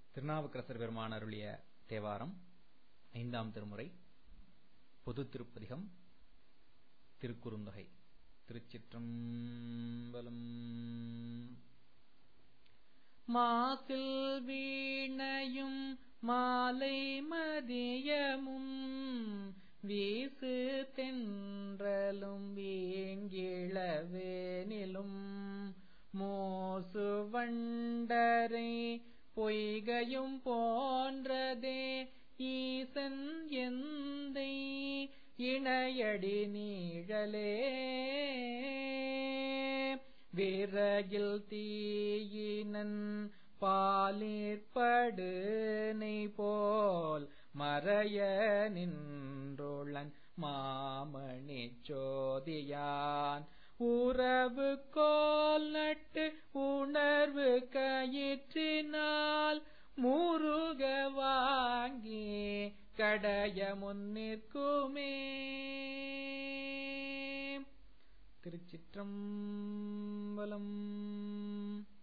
திருநாவுக்கரசர் பெருமான் அருளிய தேவாரம் ஐந்தாம் திருமுறை பொது திருப்பதிகம் திருக்குறுந்தொகை திருச்சிற்றம்பலம் மாசில் வீணையும் மாலை மதியமும் வீசு தென்றலும் வீங்கிழவேனிலும் மோசு வண்டரை பொய்கையும் போன்றதே ஈசன் எந்தை இணையடி நீழலே விறகில் தீயினன் பாலிற்படு நெய் போல் மறைய நின்றோளன் மாமணி சோதியான் உறவு கோல் நட்டு உணர்வு கயிற்றினால் முருக வாங்கி கடைய முன்னிற்குமே திருச்சிற்றம்பலம்